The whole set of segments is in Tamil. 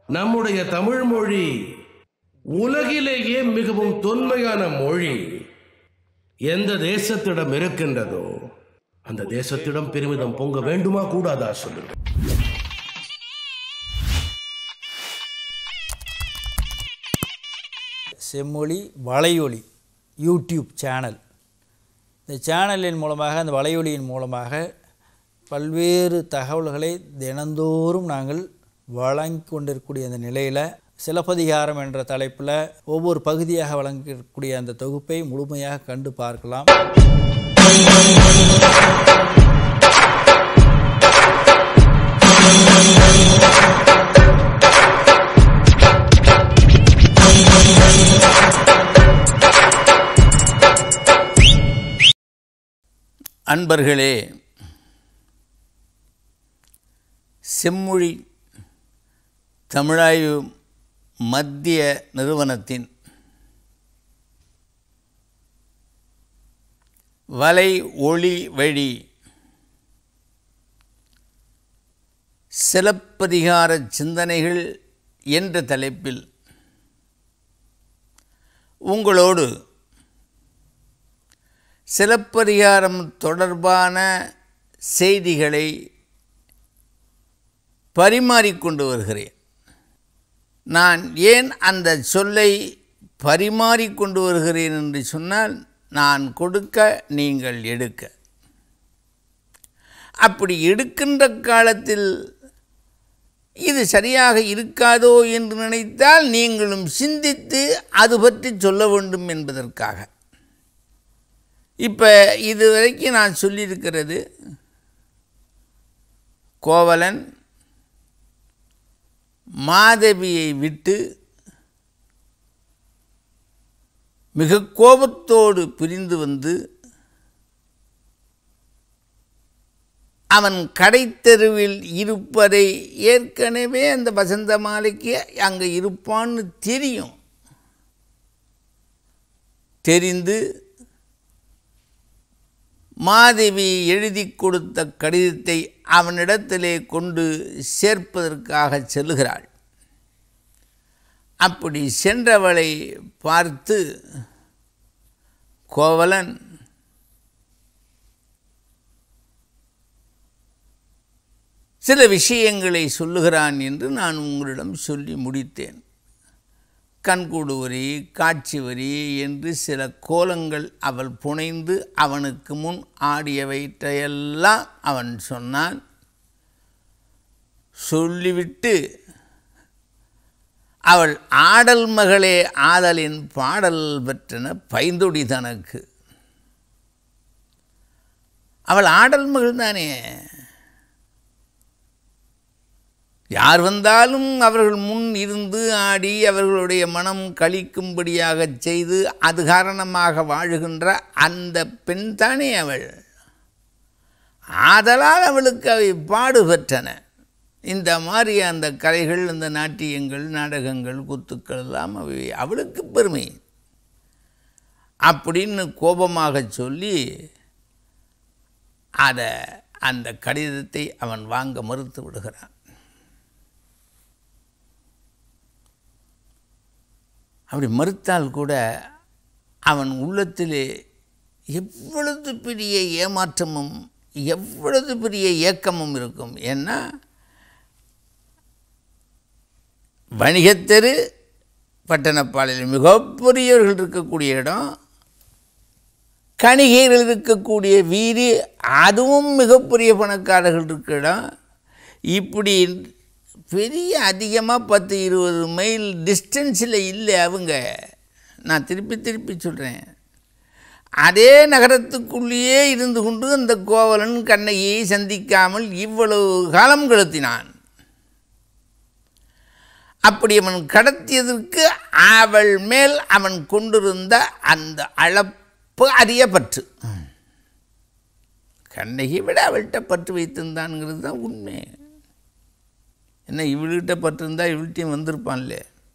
நம்முடைய தமிழ் மொழி உலகிலேயே மிகவும் தொன்மையான மொழி எந்த தேசத்திடம் இருக்கின்றதோ அந்த தேசத்திடம் பெருமிதம் பொங்க வேண்டுமா கூடாதா சொல்லுங்க செம்மொழி வலையொலி யூடியூப் சேனல் இந்த சேனலின் மூலமாக அந்த வலையொலியின் மூலமாக பல்வேறு தகவல்களை தினந்தோறும் நாங்கள் வழங்கி கொண்டிருக்கக்கூடிய அந்த நிலையில் சிலப்பதிகாரம் என்ற தலைப்பில் ஒவ்வொரு பகுதியாக வழங்கக்கூடிய அந்த தொகுப்பை முழுமையாக கண்டு பார்க்கலாம் அன்பர்களே செம்மொழி தமிழாய்வு மத்திய நிறுவனத்தின் வலை ஒளி வழி சிலப்பதிகார சிந்தனைகள் என்ற தலைப்பில் உங்களோடு சிலப்பதிகாரம் தொடர்பான செய்திகளை பரிமாறிக்கொண்டு வருகிறேன் நான் ஏன் அந்த சொல்லை பரிமாறிக்கொண்டு வருகிறேன் என்று சொன்னால் நான் கொடுக்க நீங்கள் எடுக்க அப்படி எடுக்கின்ற காலத்தில் இது சரியாக இருக்காதோ என்று நினைத்தால் நீங்களும் சிந்தித்து அது பற்றி சொல்ல வேண்டும் என்பதற்காக இப்போ இது வரைக்கும் நான் சொல்லியிருக்கிறது கோவலன் மாதவியை விட்டு மிக கோபத்தோடு பிரிந்து வந்து அவன் கடைத்தெருவில் இருப்பதை ஏற்கனவே அந்த வசந்த மாலைக்கு அங்கே இருப்பான்னு தெரியும் தெரிந்து மாதேவி எழுதி கொடுத்த கடிதத்தை அவனிடத்திலே கொண்டு சேர்ப்பதற்காக செல்லுகிறாள் அப்படி சென்றவளை பார்த்து கோவலன் சில விஷயங்களை சொல்லுகிறான் என்று நான் உங்களிடம் சொல்லி முடித்தேன் கண்கூடு வரி காட்சி வரி என்று சில கோலங்கள் அவள் புனைந்து அவனுக்கு முன் ஆடியவற்றையெல்லாம் அவன் சொன்னான் சொல்லிவிட்டு அவள் ஆடல் மகளே ஆதலின் பாடல் பெற்றன பைந்தொடி தனக்கு அவள் ஆடல் மகள் தானே யார் வந்தாலும் அவர்கள் முன் இருந்து ஆடி அவர்களுடைய மனம் கழிக்கும்படியாக செய்து அது காரணமாக வாழுகின்ற அந்த பெண் தானே அவள் ஆதலால் அவளுக்கு அவை பாடு பெற்றன இந்த மாதிரி அந்த கலைகள் இந்த நாட்டியங்கள் நாடகங்கள் குத்துக்கள் எல்லாம் அவை அவளுக்கு பெருமை அப்படின்னு கோபமாக சொல்லி அதை அந்த கடிதத்தை அவன் வாங்க மறுத்து விடுகிறான் அப்படி மறுத்தால் கூட அவன் உள்ளத்திலே எவ்வளவு பெரிய ஏமாற்றமும் எவ்வளவு பெரிய ஏக்கமும் இருக்கும் ஏன்னா வணிகத்தெரு பட்டணப்பாளையில் மிகப்பெரியவர்கள் இருக்கக்கூடிய இடம் கணிகைகள் இருக்கக்கூடிய வீதி அதுவும் மிகப்பெரிய பணக்காரர்கள் இருக்க இடம் இப்படி பெரிய அதிகமாக பத்து இருபது மைல் டிஸ்டன்ஸில் இல்லை அவங்க நான் திருப்பி திருப்பி சொல்கிறேன் அதே நகரத்துக்குள்ளேயே இருந்து கொண்டு அந்த கோவலன் கண்ணகியை சந்திக்காமல் இவ்வளவு காலம் கடத்தினான் அப்படி அவன் கடத்தியதற்கு அவள் மேல் அவன் கொண்டிருந்த அந்த அளப்பு அதிக பற்று கண்ணகி விட அவள்கிட்ட பற்று வைத்திருந்தான்ங்கிறது தான் உண்மை என்ன இவள்கிட்ட பட்டிருந்தா இவள்கிட்டையும் வந்திருப்பான்ல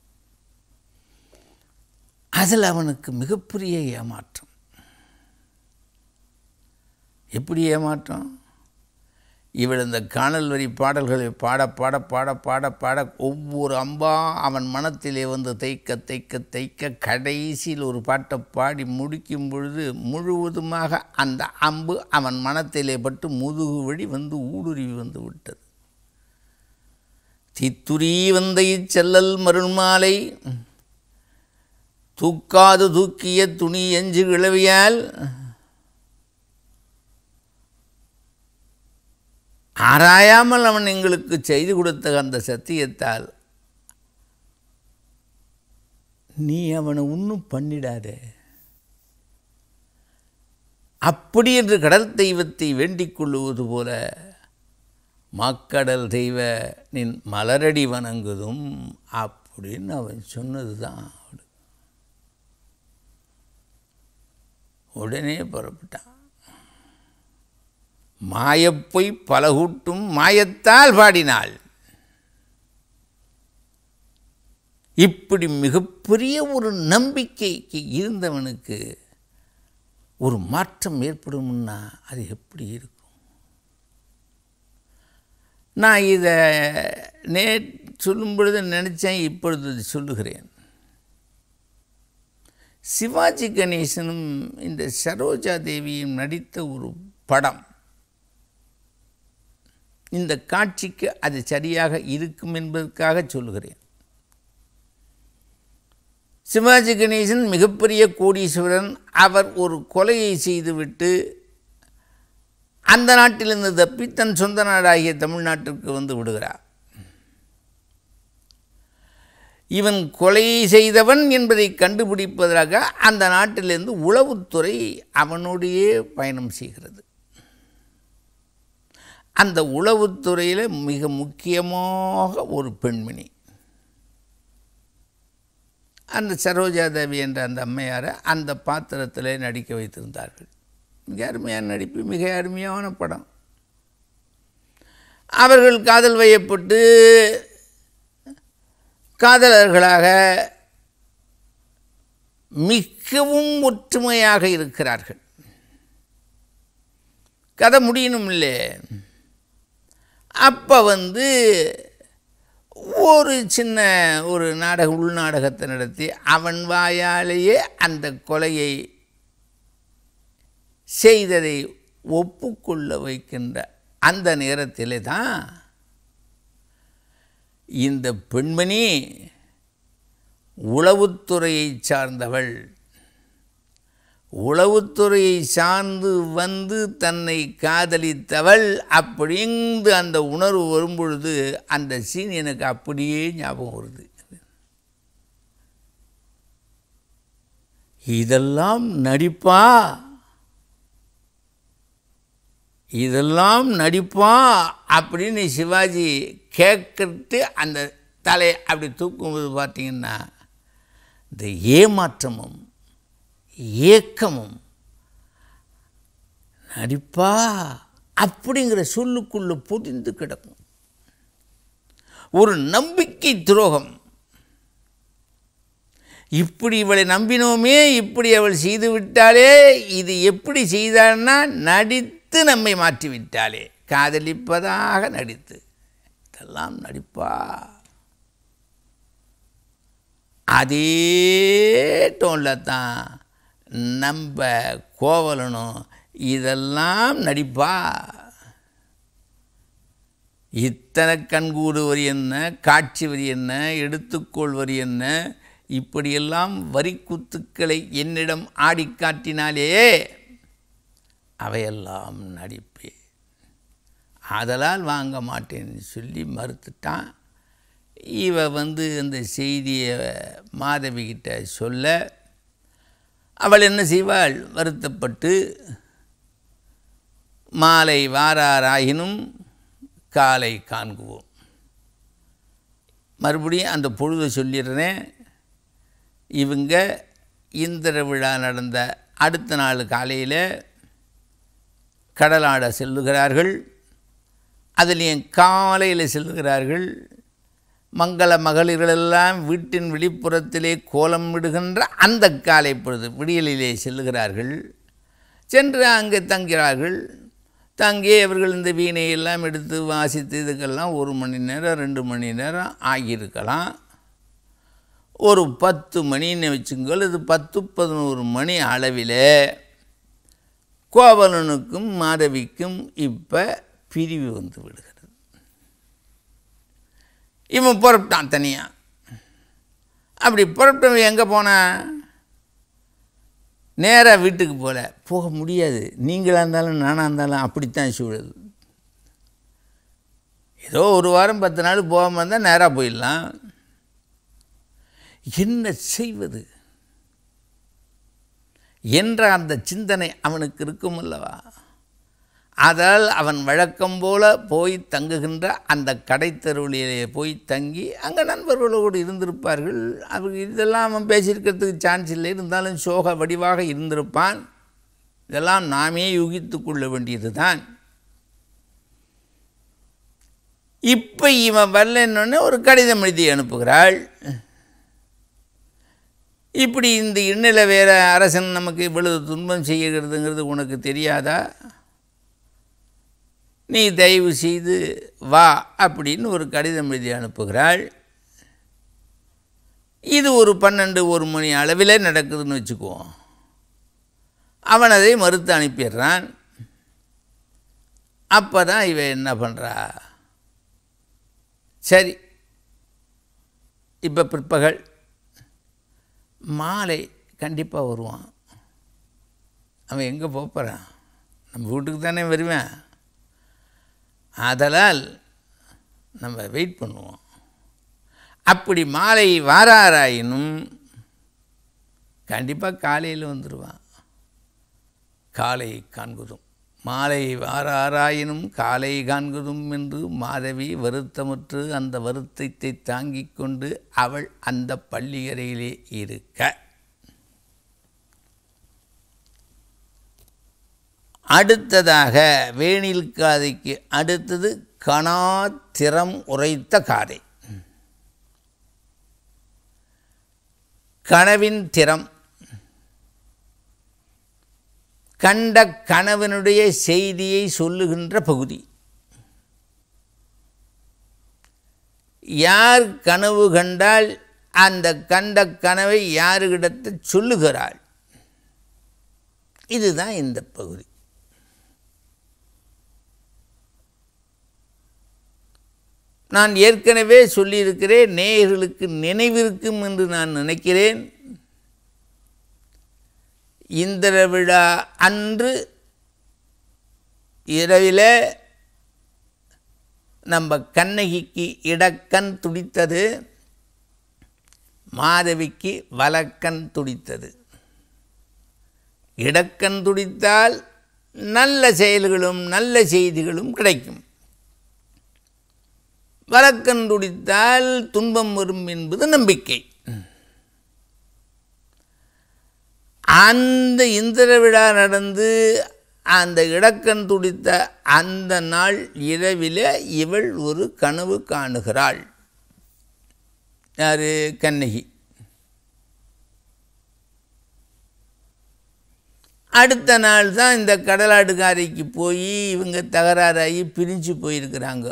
அதில் அவனுக்கு மிகப்பெரிய ஏமாற்றம் எப்படி ஏமாற்றம் இவள் இந்த காணல் வரி பாடல்களை பாட பாட பாட பாட பாட ஒவ்வொரு அம்பா அவன் மனத்திலே வந்து தைக்க தைக்க தைக்க கடைசியில் ஒரு பாட்டை பாடி முடிக்கும் பொழுது முழுவதுமாக அந்த அம்பு அவன் மனத்திலே பட்டு முதுகு வழி வந்து ஊடுருவி வந்து விட்டது தித்துரி வந்த இச்செல்லல் மருள்மாலை தூக்காது தூக்கிய துணி எஞ்சு கிளவியால் ஆராயாமல் அவன் எங்களுக்கு செய்து கொடுத்த அந்த சத்தியத்தால் நீ அவனை ஒன்றும் பண்ணிடாதே அப்படி என்று கடல் தெய்வத்தை வேண்டிக் கொள்ளுவது போல மாக்கடல் தெய்வ நின் மலரடி வணங்குதும் அப்படின்னு அவன் சொன்னது தான் உடனே புறப்பட்டான் மாயப்பொய் பலகூட்டும் மாயத்தால் பாடினாள் இப்படி மிகப்பெரிய ஒரு நம்பிக்கைக்கு இருந்தவனுக்கு ஒரு மாற்றம் ஏற்படும்னா அது எப்படி இருக்கும் நான் இதை நே சொல்லும் பொழுது நினச்சேன் இப்பொழுது சொல்லுகிறேன் சிவாஜி கணேசனும் இந்த சரோஜா தேவியும் நடித்த ஒரு படம் இந்த காட்சிக்கு அது சரியாக இருக்கும் என்பதற்காக சொல்லுகிறேன் சிவாஜி கணேசன் மிகப்பெரிய கோடீஸ்வரன் அவர் ஒரு கொலையை செய்துவிட்டு அந்த நாட்டிலிருந்து தப்பி தன் சொந்த நாடாகிய தமிழ்நாட்டிற்கு வந்து விடுகிறார் இவன் கொலை செய்தவன் என்பதை கண்டுபிடிப்பதற்காக அந்த நாட்டிலிருந்து உளவுத்துறை அவனுடைய பயணம் செய்கிறது அந்த உளவுத்துறையில் மிக முக்கியமாக ஒரு பெண்மணி அந்த சரோஜா தேவி என்ற அந்த அம்மையாரை அந்த பாத்திரத்தில் நடிக்க வைத்திருந்தார்கள் மிக அருமையான நடிப்பு மிக அருமையான படம் அவர்கள் காதல் வயப்பட்டு காதலர்களாக மிகவும் ஒற்றுமையாக இருக்கிறார்கள் கதை முடியணும் இல்லை அப்போ வந்து ஒரு சின்ன ஒரு நாடக உள்நாடகத்தை நடத்தி அவன் வாயாலேயே அந்த கொலையை செய்ததை ஒப்புக்கொள்ள வைக்கின்ற அந்த நேரத்திலே தான் இந்த பெண்மணி உளவுத்துறையை சார்ந்தவள் உளவுத்துறையை சார்ந்து வந்து தன்னை காதலித்தவள் அப்படிங்கு அந்த உணர்வு வரும்பொழுது அந்த சீன் எனக்கு அப்படியே ஞாபகம் வருது இதெல்லாம் நடிப்பா இதெல்லாம் நடிப்பா அப்படின்னு சிவாஜி கேட்கட்டு அந்த தலையை அப்படி தூக்கும்போது பார்த்தீங்கன்னா இந்த ஏமாற்றமும் ஏக்கமும் நடிப்பா அப்படிங்கிற சொல்லுக்குள்ள பொதிந்து கிடக்கும் ஒரு நம்பிக்கை துரோகம் இப்படி இவளை நம்பினோமே இப்படி அவள் செய்து விட்டாலே இது எப்படி செய்தாள்னா நடித்து நம்மை மாற்றி விட்டாளே காதலிப்பதாக நடித்து இதெல்லாம் நடிப்பா அதே டோனில் தான் நம்ம கோவலனும் இதெல்லாம் நடிப்பா இத்தனை கண்கூடு வரி என்ன காட்சி வரி என்ன எடுத்துக்கோள் வரி என்ன இப்படியெல்லாம் வரிக்குத்துக்களை என்னிடம் ஆடி காட்டினாலே அவையெல்லாம் நடிப்பே ஆதலால் வாங்க மாட்டேன்னு சொல்லி மறுத்துட்டான் இவ வந்து அந்த செய்தியை மாதவிகிட்ட சொல்ல அவள் என்ன செய்வாள் வருத்தப்பட்டு மாலை வாராராயினும் காலை காண்குவோம் மறுபடியும் அந்த பொழுதை சொல்லிடுறேன் இவங்க இந்திர விழா நடந்த அடுத்த நாள் காலையில் கடலாட செல்லுகிறார்கள் அதுலேயும் காலையில் செல்லுகிறார்கள் மங்கள மகளிர்களெல்லாம் வீட்டின் வெளிப்புறத்திலே கோலம் விடுகின்ற அந்த காலை பொழுது விடியலிலே செல்லுகிறார்கள் சென்று அங்கே தங்கிறார்கள் தங்கே அவர்கள் இந்த வீணை எல்லாம் எடுத்து வாசித்து இதுக்கெல்லாம் ஒரு மணி நேரம் ரெண்டு மணி நேரம் ஆகியிருக்கலாம் ஒரு பத்து மணின்னு வச்சுங்கள் இது பத்து பதினோரு மணி அளவில் கோவலனுக்கும் மாதவிக்கும் இப்போ பிரிவு வந்து விடுகிறது இவன் புறப்பட்டான் தனியாக அப்படி புறப்பட்டவன் எங்கே போனான் நேராக வீட்டுக்கு போகல போக முடியாது நீங்களாக இருந்தாலும் நானாக இருந்தாலும் அப்படித்தான் சூழல் ஏதோ ஒரு வாரம் பத்து நாள் போகாமல் இருந்தால் நேராக போயிடலாம் என்ன செய்வது என்ற அந்த சிந்தனை அவனுக்கு இருக்கும் அல்லவா அதால் அவன் வழக்கம் போல போய் தங்குகின்ற அந்த கடைத்தெருவிலே போய் தங்கி அங்கே நண்பர்களோடு இருந்திருப்பார்கள் அவர் இதெல்லாம் அவன் பேசியிருக்கிறதுக்கு சான்ஸ் இல்லை இருந்தாலும் சோக வடிவாக இருந்திருப்பான் இதெல்லாம் நாமே யூகித்து கொள்ள வேண்டியது தான் இப்போ இவன் வரலன்னொன்னே ஒரு கடிதம் எழுதி அனுப்புகிறாள் இப்படி இந்த எண்ணில் வேற அரசன் நமக்கு இவ்வளவு துன்பம் செய்கிறதுங்கிறது உனக்கு தெரியாதா நீ தயவு செய்து வா அப்படின்னு ஒரு கடிதம் எழுதி அனுப்புகிறாள் இது ஒரு பன்னெண்டு ஒரு மணி அளவில் நடக்குதுன்னு வச்சுக்குவோம் அவன் அதை மறுத்து அனுப்பிடுறான் அப்போ தான் இவன் என்ன பண்ணுறா சரி இப்போ பிற்பகல் மாலை கண்டிப்பாக வருவான் அவன் எங்கே போகிறான் நம்ம வீட்டுக்கு தானே வருவேன் அதனால் நம்ம வெயிட் பண்ணுவோம் அப்படி மாலை வாராராயினும் கண்டிப்பாக காலையில் வந்துடுவான் காலை காண்குதும் மாலை வாராராயினும் காலை காண்குதும் என்று மாதவி வருத்தமுற்று அந்த வருத்தத்தை தாங்கிக் கொண்டு அவள் அந்த பள்ளியறையிலே இருக்க அடுத்ததாக வேணில் காதைக்கு அடுத்தது கணா திறம் உரைத்த காதை கனவின் திறம் கண்ட கனவனுடைய செய்தியை சொல்லுகின்ற பகுதி யார் கனவு கண்டால் அந்த கண்ட கனவை யாருக்கிடத்து சொல்லுகிறாள் இதுதான் இந்த பகுதி நான் ஏற்கனவே சொல்லியிருக்கிறேன் நேயர்களுக்கு நினைவிருக்கும் என்று நான் நினைக்கிறேன் இந்திர விழா அன்று இரவில் நம்ம கண்ணகிக்கு இடக்கண் துடித்தது மாதவிக்கு வலக்கண் துடித்தது இடக்கண் துடித்தால் நல்ல செயல்களும் நல்ல செய்திகளும் கிடைக்கும் வலக்கண் துடித்தால் துன்பம் வரும் என்பது நம்பிக்கை அந்த இந்திர விழா நடந்து அந்த இடக்கண் துடித்த அந்த நாள் இரவில் இவள் ஒரு கனவு காணுகிறாள் யார் கண்ணகி அடுத்த நாள் தான் இந்த கடலாடுகாரைக்கு போய் இவங்க தகராறாகி பிரிஞ்சு போயிருக்கிறாங்க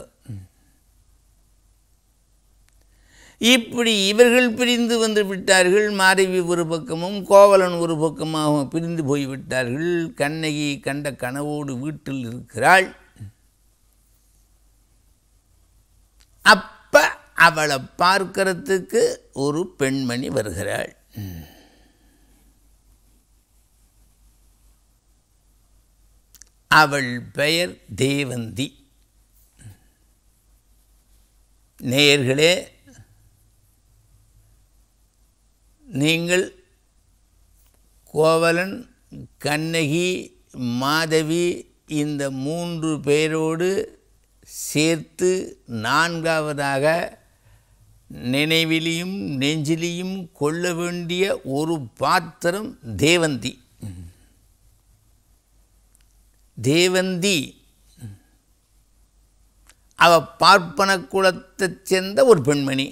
இப்படி இவர்கள் பிரிந்து வந்து விட்டார்கள் மாதவி ஒரு பக்கமும் கோவலன் ஒரு பக்கமாகவும் பிரிந்து போய்விட்டார்கள் கண்ணகி கண்ட கனவோடு வீட்டில் இருக்கிறாள் அப்ப அவளை பார்க்கறதுக்கு ஒரு பெண்மணி வருகிறாள் அவள் பெயர் தேவந்தி நேயர்களே நீங்கள் கோவலன் கண்ணகி மாதவி இந்த மூன்று பேரோடு சேர்த்து நான்காவதாக நினைவிலையும் நெஞ்சிலையும் கொள்ள வேண்டிய ஒரு பாத்திரம் தேவந்தி தேவந்தி அவ பார்ப்பன குலத்தைச் சேர்ந்த ஒரு பெண்மணி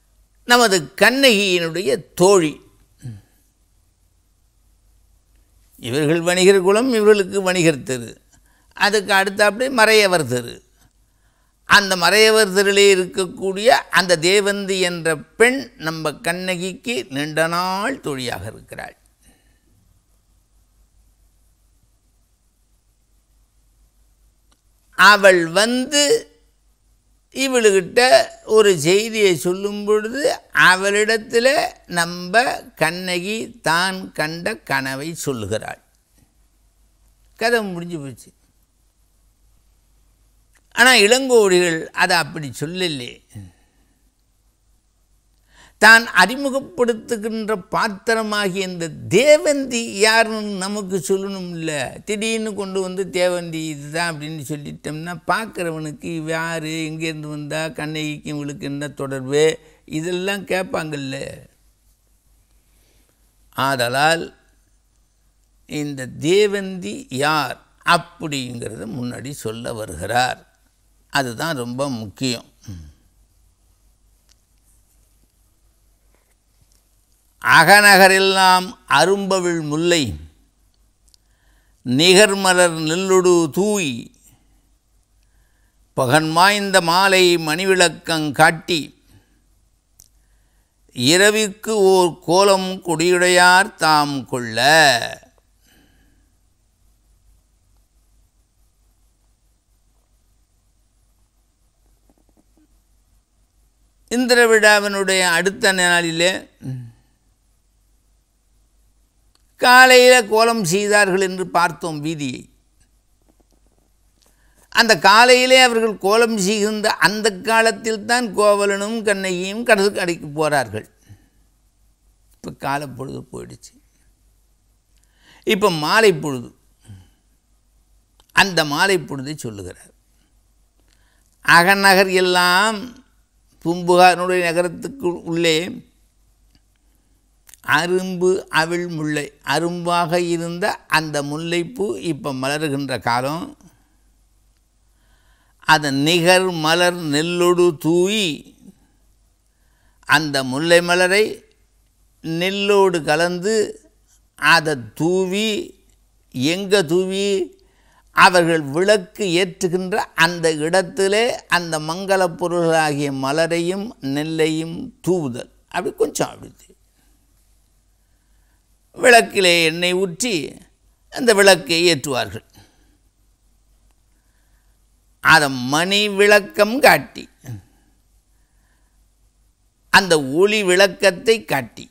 நமது கண்ணகியினுடைய தோழி இவர்கள் வணிகர் குலம் இவர்களுக்கு வணிகர் தெரு அதுக்கு அடுத்தாப்படி மறையவர் தெரு அந்த மறையவர் தெருவிலே இருக்கக்கூடிய அந்த தேவந்தி என்ற பெண் நம்ம கண்ணகிக்கு நீண்ட நாள் தோழியாக இருக்கிறாள் அவள் வந்து இவளுகிட்ட ஒரு செய்தியை சொல்லும் பொழுது அவளிடத்தில் நம்ம கண்ணகி தான் கண்ட கனவை சொல்லுகிறாள் கதை முடிஞ்சு போச்சு ஆனால் இளங்கோடிகள் அதை அப்படி சொல்லலே தான் அறிமுகப்படுத்துகின்ற பாத்திரமாகிய இந்த தேவந்தி யாருன்னு நமக்கு சொல்லணும் இல்லை திடீர்னு கொண்டு வந்து தேவந்தி இதுதான் அப்படின்னு சொல்லிட்டோம்னா பார்க்குறவனுக்கு இவ யார் எங்கேருந்து வந்தா கண்ணகிக்கும் இவளுக்கு என்ன தொடர்பு இதெல்லாம் கேட்பாங்கல்ல ஆதலால் இந்த தேவந்தி யார் அப்படிங்கிறத முன்னாடி சொல்ல வருகிறார் அதுதான் ரொம்ப முக்கியம் அகநகரெல்லாம் அரும்பவிழ் முல்லை நிகர்மலர் நெல்லுடு தூய் பகன்மாய்ந்த மாலை மணிவிளக்கங் காட்டி இரவிற்கு ஓர் கோலம் கொடியுடையார் தாம் கொள்ள இந்திர விழாவினுடைய அடுத்த நாளிலே காலையில் கோலம் செய்தார்கள் என்று பார்த்தோம் வீதியை அந்த காலையிலே அவர்கள் கோலம் செய்கின்ற அந்த காலத்தில் தான் கோவலனும் கண்ணகியும் கடல் கடைக்கு போகிறார்கள் இப்போ காலப்பொழுது போயிடுச்சு இப்போ மாலை பொழுது அந்த மாலை பொழுதை சொல்லுகிறார் அகநகர் எல்லாம் பூம்புகாரனுடைய நகரத்துக்கு உள்ளே அரும்பு அவிழ் முல்லை அரும்பாக இருந்த அந்த முல்லைப்பூ இப்போ மலருகின்ற காலம் அதன் நிகர் மலர் நெல்லொடு தூவி அந்த முல்லை மலரை நெல்லோடு கலந்து அதை தூவி எங்கே தூவி அவர்கள் விளக்கு ஏற்றுகின்ற அந்த இடத்திலே அந்த மங்களப் பொருள்களாகிய மலரையும் நெல்லையும் தூவுதல் அப்படி கொஞ்சம் அப்படி விளக்கிலே எண்ணெய் ஊற்றி அந்த விளக்கை ஏற்றுவார்கள் அதை மணி விளக்கம் காட்டி அந்த ஒளி விளக்கத்தை காட்டி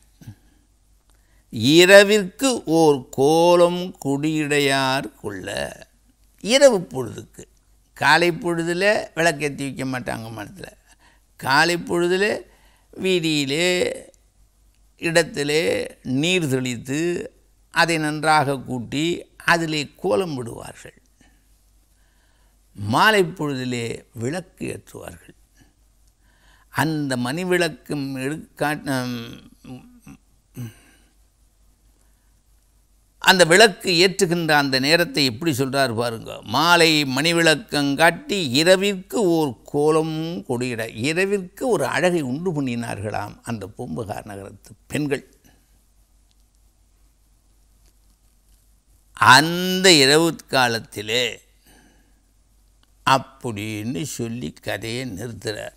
இரவிற்கு ஓர் கோலம் குடியுடையார் கொள்ள இரவு பொழுதுக்கு காலை பொழுதில் விளக்கேற்றி வைக்க மாட்டாங்க மனத்தில் காலை பொழுதில் வீதியிலே இடத்திலே நீர் தெளித்து அதை நன்றாக கூட்டி அதிலே கோலம் விடுவார்கள் மாலை பொழுதிலே விளக்கு ஏற்றுவார்கள் அந்த மணி விளக்கும் எடுக்கா அந்த விளக்கு ஏற்றுகின்ற அந்த நேரத்தை எப்படி சொல்கிறார் பாருங்க மாலை மணி விளக்கங்காட்டி இரவிற்கு ஓர் கோலம் கொடியிட இரவிற்கு ஒரு அழகை உண்டு பண்ணினார்களாம் அந்த பூம்புகார் நகரத்து பெண்கள் அந்த இரவு காலத்திலே அப்படின்னு சொல்லி கதையை நிறுத்துகிறார்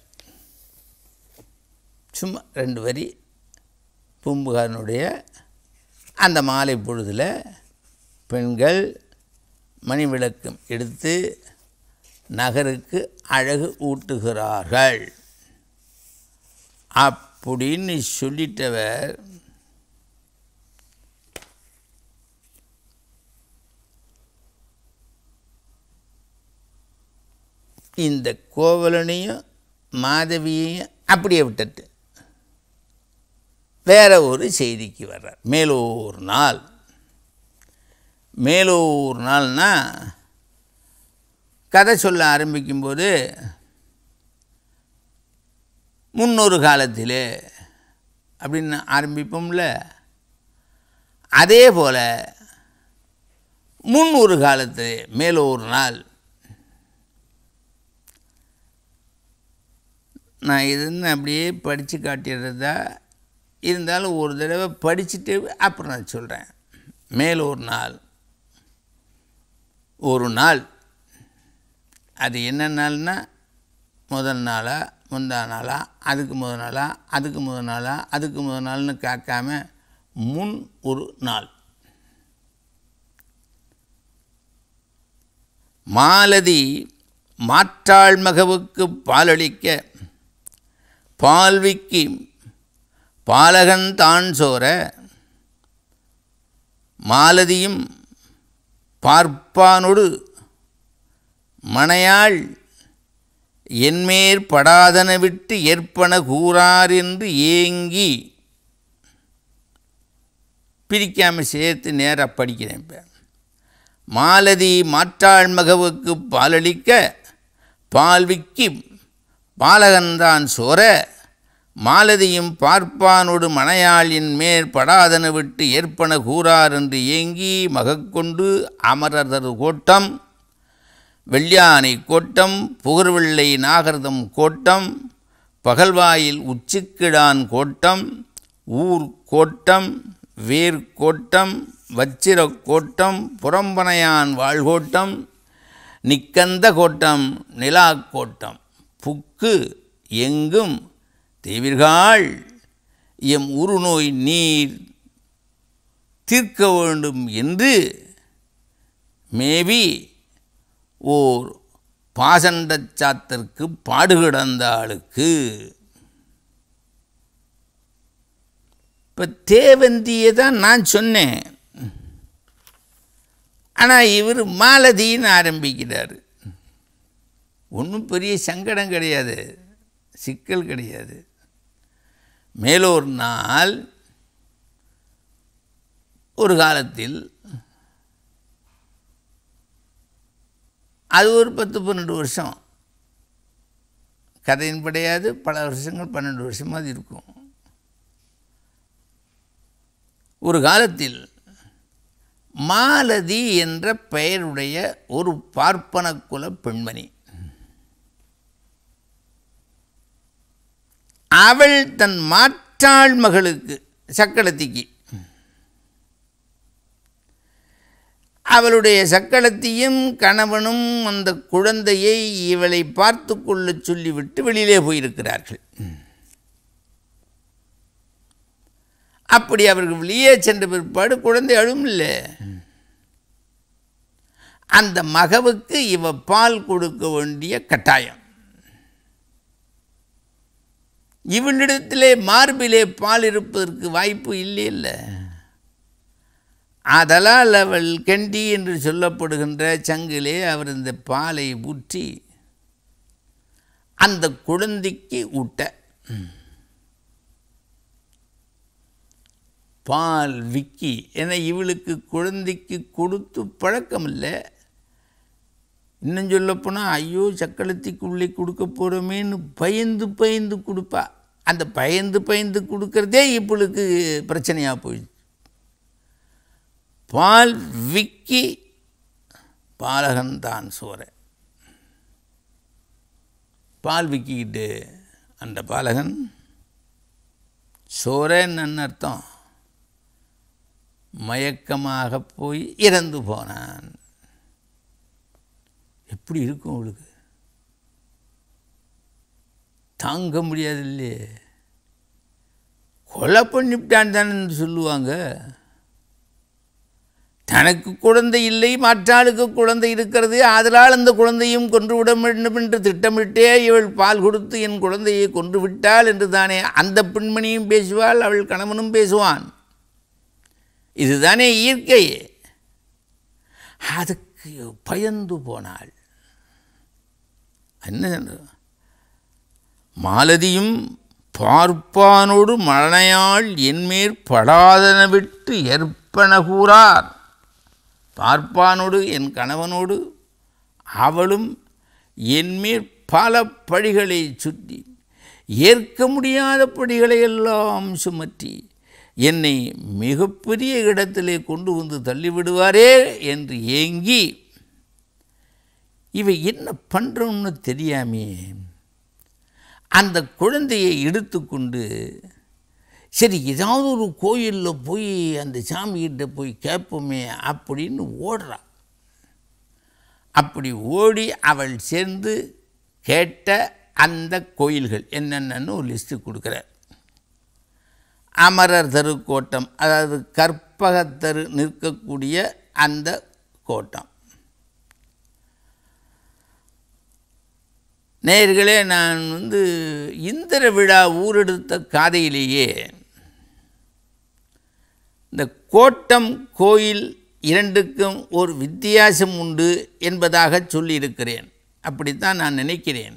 சும்மா ரெண்டு வரி பூம்புகாரனுடைய அந்த மாலை பொழுதில் பெண்கள் மணி விளக்கம் எடுத்து நகருக்கு அழகு ஊட்டுகிறார்கள் அப்படின்னு சொல்லிட்டவர் இந்த கோவலனையும் மாதவியையும் அப்படியே விட்டுட்டு வேற ஒரு செய்திக்கு வர்றார் மேலூர் நாள் மேலூர் நாள்னா கதை சொல்ல ஆரம்பிக்கும்போது முன்னொரு காலத்திலே அப்படின்னு ஆரம்பிப்போம்ல அதே போல் முன் ஒரு காலத்து மேலூர் நாள் நான் இதுன்னு அப்படியே படித்து காட்டிடுறதா இருந்தாலும் ஒரு தடவை படிச்சுட்டு அப்புறம் நான் சொல்கிறேன் மேலொரு நாள் ஒரு நாள் அது என்ன நாள்னா முதல் நாளா முந்தா நாளா அதுக்கு முதல் நாளா அதுக்கு முதல் நாளா அதுக்கு முதல் நாள்னு கேட்காம முன் ஒரு நாள் மாலதி மாற்றாள் மகவுக்கு பாலளிக்க பால்விக்கு பாலகன் தான் சோர மாலதியும் பார்ப்பானொடு மணையாள் என்மேற் படாதன விட்டு ஏற்பன கூறார் என்று ஏங்கி பிரிக்காமல் சேர்த்து நேராக படிக்கிறேன் இப்போ மாலதி மாற்றாள் மகவுக்கு பாலளிக்க பால்விக்கி பாலகன்தான் சோர மாலதியும் பார்ப்பானோடு மணையாளின் மேற் படாதன விட்டு ஏற்பன கூறார் என்று ஏங்கி மகக்கொண்டு அமரதரு கோட்டம் வெள்ளியானை கோட்டம் புகர்வெள்ளை நாகரதம் கோட்டம் பகல்வாயில் உச்சிக்கிடான் கோட்டம் ஊர் கோட்டம் வேர் கோட்டம் வச்சிர கோட்டம் புறம்பனையான் வாழ்கோட்டம் நிக்கந்த கோட்டம் நிலா கோட்டம் புக்கு எங்கும் தேவிர்கள் எம் உருநோய் நீர் தீர்க்க வேண்டும் என்று மேவி ஓர் பாசண்டச் சாத்திற்கு பாடுகிடந்த ஆளுக்கு இப்போ தேவந்தியை தான் நான் சொன்னேன் ஆனால் இவர் மாலதின்னு ஆரம்பிக்கிறார் ஒன்றும் பெரிய சங்கடம் கிடையாது சிக்கல் கிடையாது மேலோர் நாள் ஒரு காலத்தில் அது ஒரு பத்து பன்னெண்டு வருஷம் கதையின் படையாது பல வருஷங்கள் பன்னெண்டு வருஷமாக அது இருக்கும் ஒரு காலத்தில் மாலதி என்ற பெயருடைய ஒரு பார்ப்பன குல பெண்மணி அவள் தன் மாற்றாள் மகளுக்கு சக்களத்திக்கு அவளுடைய சக்களத்தையும் கணவனும் அந்த குழந்தையை இவளை பார்த்து கொள்ளச் சொல்லிவிட்டு வெளியிலே போயிருக்கிறார்கள் அப்படி அவர்கள் வெளியே சென்ற பிற்பாடு குழந்தை அழும் இல்லை அந்த மகவுக்கு இவ பால் கொடுக்க வேண்டிய கட்டாயம் இவளிடத்திலே மார்பிலே பால் இருப்பதற்கு வாய்ப்பு இல்லை இல்லை அதலால் அவள் கெண்டி என்று சொல்லப்படுகின்ற சங்கிலே அவர் இந்த பாலை ஊற்றி அந்த குழந்தைக்கு ஊட்ட பால் விக்கி என இவளுக்கு குழந்தைக்கு கொடுத்து பழக்கம் இல்லை இன்னும் சொல்லப்போனால் ஐயோ சக்களத்திக்குள்ளே கொடுக்க போகிறோமேன்னு பயந்து பயந்து கொடுப்பா அந்த பயந்து பயந்து கொடுக்கறதே இவளுக்கு பிரச்சனையாக போயிடுச்சு பால் விக்கி பாலகன் தான் சோர பால் விக்கிக்கிட்டு அந்த பாலகன் சோரன்னு அர்த்தம் மயக்கமாக போய் இறந்து போனான் எப்படி இருக்கும் அவளுக்கு தாங்க முடியாது இல்லையே கொலை பண்ணிவிட்டான் தானே சொல்லுவாங்க தனக்கு குழந்தை இல்லை மற்றாளுக்கு குழந்தை இருக்கிறது அதனால் அந்த குழந்தையும் கொன்று விட வேண்டும் என்று திட்டமிட்டே இவள் பால் கொடுத்து என் குழந்தையை கொன்று விட்டாள் என்று தானே அந்த பெண்மணியும் பேசுவாள் அவள் கணவனும் பேசுவான் இதுதானே இயற்கை அதுக்கு பயந்து போனாள் என்ன மாலதியும் பார்ப்பானோடு மழையாள் என்மேற் படாதன விட்டு ஏற்பன கூறார் பார்ப்பானோடு என் கணவனோடு அவளும் என்மேற் பல படிகளை சுற்றி ஏற்க முடியாத படிகளை எல்லாம் சுமற்றி என்னை மிகப்பெரிய இடத்திலே கொண்டு வந்து தள்ளிவிடுவாரே என்று ஏங்கி இவை என்ன பண்ணுறோம்னு தெரியாமே அந்த குழந்தையை எடுத்துக்கொண்டு சரி ஏதாவது ஒரு கோயிலில் போய் அந்த சாமிகிட்ட போய் கேட்போமே அப்படின்னு ஓடுறா அப்படி ஓடி அவள் சேர்ந்து கேட்ட அந்த கோயில்கள் என்னென்னு ஒரு லிஸ்ட்டு கொடுக்குறார் அமரர் தரு கோட்டம் அதாவது கற்பகத்தரு நிற்கக்கூடிய அந்த கோட்டம் நேர்களே நான் வந்து இந்திர விழா ஊரெடுத்த காதையிலேயே இந்த கோட்டம் கோயில் இரண்டுக்கும் ஒரு வித்தியாசம் உண்டு என்பதாக சொல்லியிருக்கிறேன் அப்படித்தான் நான் நினைக்கிறேன்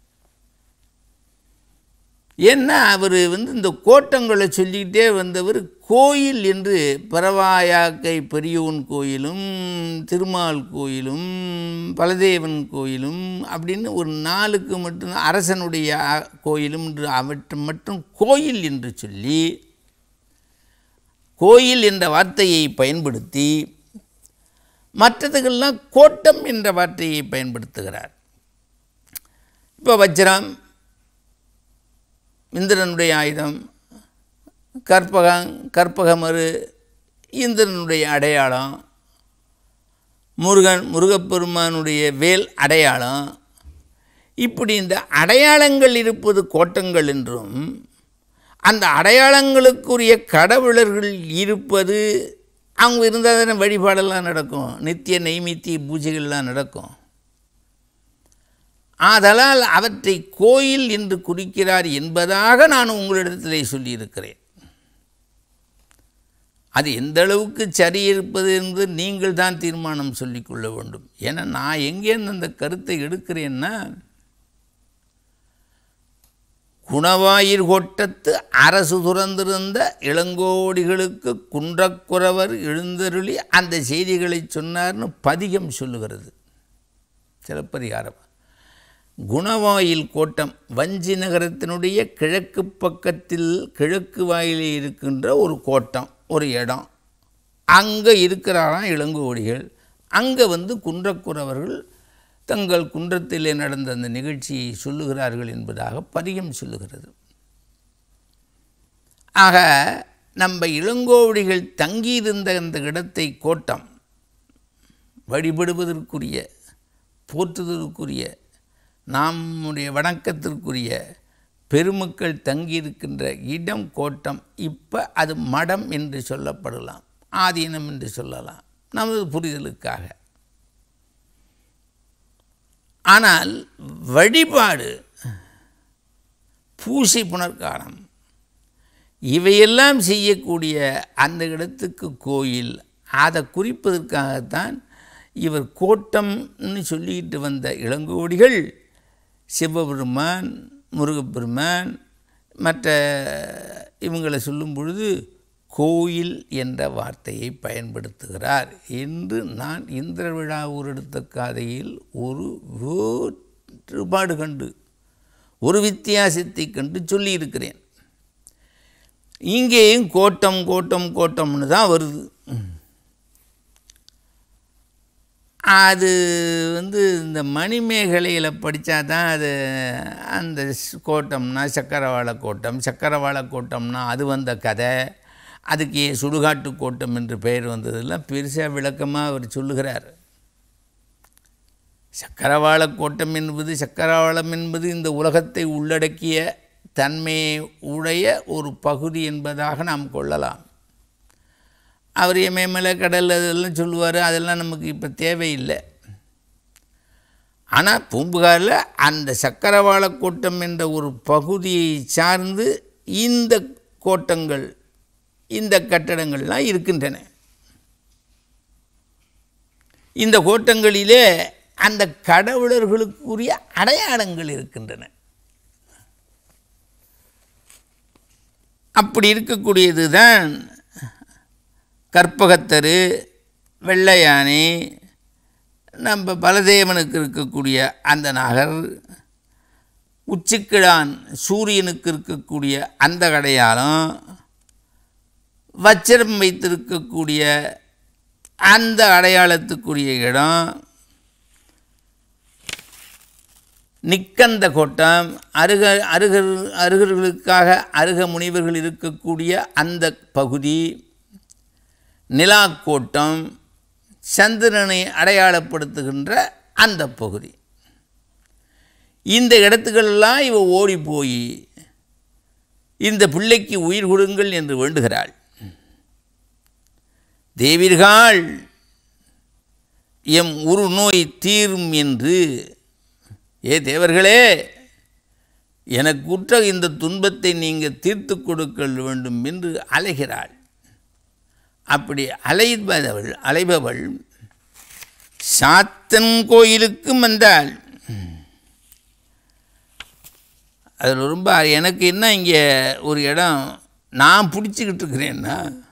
ஏன்னா அவர் வந்து இந்த கோட்டங்களை சொல்லிக்கிட்டே வந்தவர் கோயில் என்று பரவாயாக்கை பெரியவன் கோயிலும் திருமால் கோயிலும் பலதேவன் கோயிலும் அப்படின்னு ஒரு நாளுக்கு மட்டும் அரசனுடைய அ- கோயிலும் என்று அவற்றை மட்டும் கோயில் என்று சொல்லி கோயில் என்ற வார்த்தையை பயன்படுத்தி மற்றதுக்கெல்லாம் கோட்டம் என்ற வார்த்தையை பயன்படுத்துகிறார் இப்போ வஜ்ரம் இந்திரனுடைய ஆயுதம் கற்பகம் கற்பகமரு இந்திரனுடைய அடையாளம் முருகன் முருகப்பெருமானுடைய வேல் அடையாளம் இப்படி இந்த அடையாளங்கள் இருப்பது கோட்டங்கள் என்றும் அந்த அடையாளங்களுக்குரிய கடவுளர்கள் இருப்பது அவங்க இருந்தால் தானே வழிபாடெல்லாம் நடக்கும் நித்திய நைமித்திய பூஜைகள்லாம் நடக்கும் ஆதலால் அவற்றை கோயில் என்று குறிக்கிறார் என்பதாக நான் உங்களிடத்திலே சொல்லியிருக்கிறேன் அது எந்த அளவுக்கு சரி இருப்பது என்று நீங்கள் தான் தீர்மானம் சொல்லிக்கொள்ள வேண்டும் ஏன்னா நான் எங்கேருந்து அந்த கருத்தை எடுக்கிறேன்னா குணவாயிர் கோட்டத்து அரசு துறந்திருந்த இளங்கோடிகளுக்கு குன்றக்குறவர் எழுந்தருளி அந்த செய்திகளை சொன்னார்னு பதிகம் சொல்லுகிறது சிலப்பதிகாரம் குணவாயில் கோட்டம் வஞ்சி நகரத்தினுடைய கிழக்கு பக்கத்தில் கிழக்கு வாயிலே இருக்கின்ற ஒரு கோட்டம் ஒரு இடம் அங்கே இருக்கிறாராம் இளங்கோடிகள் அங்கே வந்து குன்றக்குறவர்கள் தங்கள் குன்றத்திலே நடந்த அந்த நிகழ்ச்சியை சொல்லுகிறார்கள் என்பதாக பதிகம் சொல்லுகிறது ஆக நம்ம இளங்கோவடிகள் தங்கியிருந்த அந்த இடத்தை கோட்டம் வழிபடுவதற்குரிய போற்றுதலுக்குரிய நம்முடைய வணக்கத்திற்குரிய பெருமக்கள் தங்கியிருக்கின்ற இடம் கோட்டம் இப்போ அது மடம் என்று சொல்லப்படலாம் ஆதீனம் என்று சொல்லலாம் நமது புரிதலுக்காக ஆனால் வழிபாடு பூசை புனர்காலம் இவையெல்லாம் செய்யக்கூடிய அந்த இடத்துக்கு கோயில் அதை குறிப்பதற்காகத்தான் இவர் கோட்டம்னு சொல்லிக்கிட்டு வந்த இளங்கோடிகள் சிவபெருமான் முருகப்பெருமான் மற்ற இவங்களை சொல்லும் பொழுது கோயில் என்ற வார்த்தையை பயன்படுத்துகிறார் என்று நான் இந்திர விழா ஊரெடுத்த காதையில் ஒரு வேறுபாடு கண்டு ஒரு வித்தியாசத்தை கண்டு சொல்லியிருக்கிறேன் இங்கேயும் கோட்டம் கோட்டம் கோட்டம்னு தான் வருது அது வந்து இந்த மணிமேகலையில் படித்தா தான் அது அந்த ஸ்- கோட்டம்னா சக்கரவாள கோட்டம் சக்கரவாள கோட்டம்னா அது வந்த கதை அதுக்கு ஏன் சுடுகாட்டு கோட்டம் என்று பெயர் வந்ததெல்லாம் பெருசாக விளக்கமாக அவர் சொல்லுகிறார் சக்கரவாள கோட்டம் என்பது சக்கரவாளம் என்பது இந்த உலகத்தை உள்ளடக்கிய தன்மையை உடைய ஒரு பகுதி என்பதாக நாம் கொள்ளலாம் அவர் எமேமலை கடல் அதெல்லாம் சொல்லுவார் அதெல்லாம் நமக்கு இப்போ தேவையில்லை ஆனால் பூம்புகாரில் அந்த சக்கரவாள கோட்டம் என்ற ஒரு பகுதியை சார்ந்து இந்த கோட்டங்கள் இந்த கட்டடங்கள்லாம் இருக்கின்றன இந்த கோட்டங்களிலே அந்த கடவுளர்களுக்குரிய அடையாளங்கள் இருக்கின்றன அப்படி இருக்கக்கூடியது தான் கற்பகத்தரு வெள்ளையானை நம்ம பலதேவனுக்கு இருக்கக்கூடிய அந்த நகர் உச்சிக்கிழான் சூரியனுக்கு இருக்கக்கூடிய அந்த அடையாளம் வச்சிரம் வைத்திருக்கக்கூடிய அந்த அடையாளத்துக்குரிய இடம் நிக்கந்த கோட்டம் அருக அருகர் அருகர்களுக்காக அருக முனிவர்கள் இருக்கக்கூடிய அந்த பகுதி நிலாக்கோட்டம் சந்திரனை அடையாளப்படுத்துகின்ற அந்த பகுதி இந்த இடத்துக்கெல்லாம் இவ ஓடி போய் இந்த பிள்ளைக்கு உயிர் கொடுங்கள் என்று வேண்டுகிறாள் தேவிர்கள் எம் உரு நோய் தீரும் என்று ஏ தேவர்களே எனக்குற்ற இந்த துன்பத்தை நீங்கள் தீர்த்து கொடுக்க வேண்டும் என்று அலைகிறாள் அப்படி அலைபவள் அலைபவள் சாத்தன் கோயிலுக்கும் வந்தாள் அதில் ரொம்ப எனக்கு என்ன இங்கே ஒரு இடம் நான் பிடிச்சிக்கிட்டு இருக்கிறேன்னா